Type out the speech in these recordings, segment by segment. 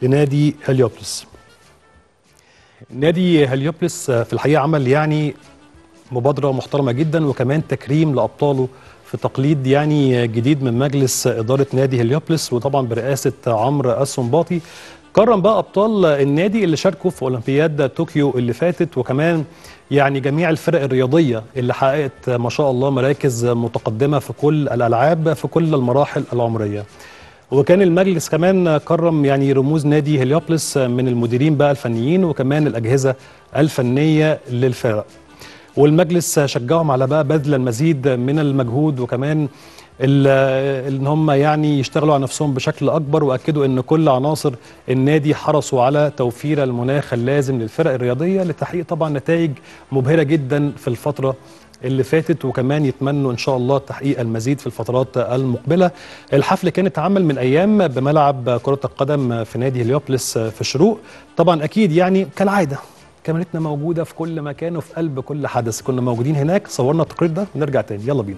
لنادي هليوبلس نادي هليوبلس في الحقيقه عمل يعني مبادره محترمه جدا وكمان تكريم لابطاله في تقليد يعني جديد من مجلس اداره نادي هليوبلس وطبعا برئاسه عمرو السنباطي كرم بقى ابطال النادي اللي شاركوا في اولمبياد طوكيو اللي فاتت وكمان يعني جميع الفرق الرياضيه اللي حققت ما شاء الله مراكز متقدمه في كل الالعاب في كل المراحل العمريه. وكان المجلس كمان كرم يعني رموز نادي هليوبلس من المديرين بقى الفنيين وكمان الاجهزه الفنيه للفرق. والمجلس شجعهم على بقى بذل المزيد من المجهود وكمان ان هم يعني يشتغلوا على نفسهم بشكل اكبر واكدوا ان كل عناصر النادي حرصوا على توفير المناخ اللازم للفرق الرياضيه لتحقيق طبعا نتائج مبهره جدا في الفتره اللي فاتت وكمان يتمنوا ان شاء الله تحقيق المزيد في الفترات المقبله الحفل كان اتعمل من ايام بملعب كره القدم في نادي هليوبلس في الشروق طبعا اكيد يعني كالعاده كاميرتنا موجوده في كل مكان وفي قلب كل حدث كنا موجودين هناك صورنا التقرير ده ونرجع تاني يلا بينا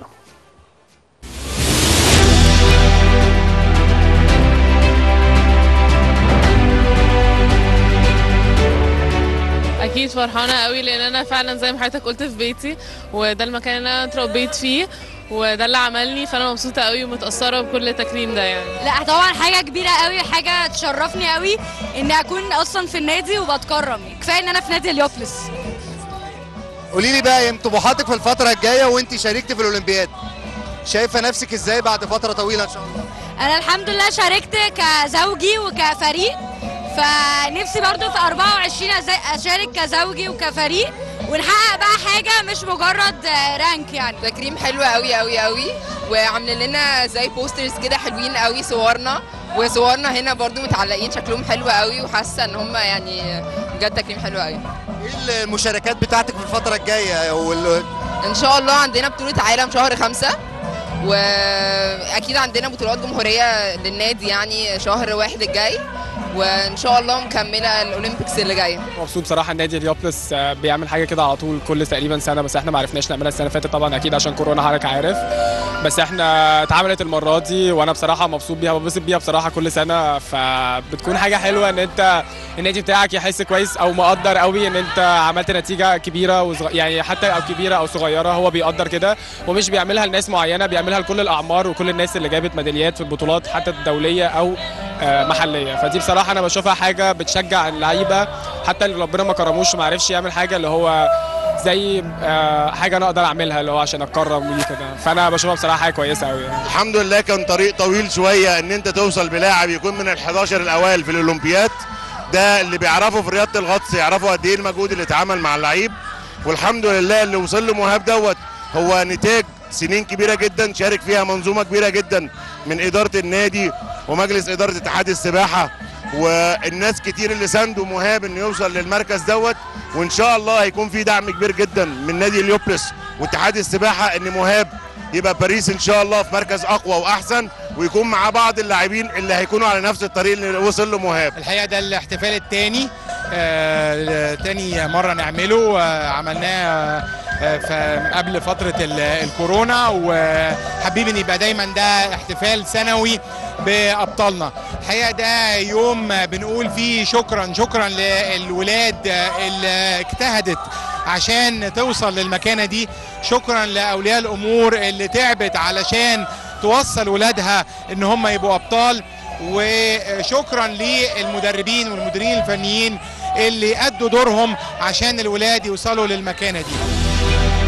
اكيد فرحانه قوي لان انا فعلا زي ما حضرتك قلت في بيتي وده المكان اللي انا اتربيت فيه وده اللي عملني فانا مبسوطه قوي ومتاثره بكل التكريم ده يعني لا طبعا حاجه كبيره قوي حاجه تشرفني قوي ان اكون اصلا في النادي وبتكرم كفايه ان انا في نادي هليوبلس قولي لي بقى ايه طموحاتك في الفتره الجايه وانت شاركتي في الاولمبياد شايفه نفسك ازاي بعد فتره طويله ان شاء الله انا الحمد لله شاركت كزوجي وكفريق فنفسي برضو في 24 اشارك كزوجي وكفريق ونحقق بقى حاجه مش مجرد رانك يعني تكريم حلو قوي قوي قوي وعاملين لنا زي بوسترز كده حلوين قوي صورنا وصورنا هنا برضو متعلقين شكلهم حلو قوي وحاسه ان هم يعني بجد تكريم حلو قوي ايه المشاركات بتاعتك في الفتره الجايه وال... ان شاء الله عندنا بطوله عالم شهر خمسة واكيد عندنا بطولات جمهوريه للنادي يعني شهر واحد الجاي وان شاء الله مكمله الاولمبيكس اللي جايه مبسوط بصراحه النادي اليوبلس بيعمل حاجه كده على طول كل تقريبا سنه بس احنا ما عرفناش نعملها السنه اللي فاتت طبعا اكيد عشان كورونا حضرتك عارف بس احنا اتعملت المره دي وانا بصراحه مبسوط بيها وببسط بيها بصراحه كل سنه فبتكون حاجه حلوه ان انت النادي بتاعك يحس كويس او مقدر قوي ان انت عملت نتيجه كبيره وصغ... يعني حتى او كبيره او صغيره هو بيقدر كده ومش بيعملها لناس معينه بيعملها لكل الاعمار وكل الناس اللي جابت ميداليات في البطولات حتى الدوليه او محليه فدي بصراحه انا بشوفها حاجه بتشجع اللعيبه حتى اللي ربنا ما كرموش وما عرفش يعمل حاجه اللي هو زي حاجه انا اقدر اعملها اللي هو عشان اتكرم ودي كده فانا بشوفها بصراحه حاجه كويسه قوي يعني. الحمد لله كان طريق طويل شويه ان انت توصل بلاعب يكون من ال11 الاوائل في الاولمبياد ده اللي بيعرفوا في رياضه الغطس يعرفوا قد ايه المجهود اللي اتعمل مع اللعيب والحمد لله اللي وصل له مهاب دوت هو نتاج سنين كبيره جدا شارك فيها منظومه كبيره جدا من اداره النادي ومجلس اداره اتحاد السباحه والناس كتير اللي ساندوا مهاب انه يوصل للمركز دوت وان شاء الله هيكون في دعم كبير جدا من نادي اليوبلس واتحاد السباحه ان مهاب يبقى باريس ان شاء الله في مركز اقوى واحسن ويكون مع بعض اللاعبين اللي هيكونوا على نفس الطريق اللي وصل له مهاب الحقيقه ده الاحتفال الثاني آه تاني مره نعمله آه عملناه آه قبل فتره الكورونا وحبيب ان يبقى دايما ده احتفال سنوي بابطالنا الحقيقه ده يوم بنقول فيه شكرا شكرا للولاد اللي اجتهدت عشان توصل للمكانه دي شكرا لاولياء الامور اللي تعبت علشان توصل ولادها ان هم يبقوا ابطال وشكرا للمدربين والمديرين الفنيين اللي ادوا دورهم عشان الولاد يوصلوا للمكانه دي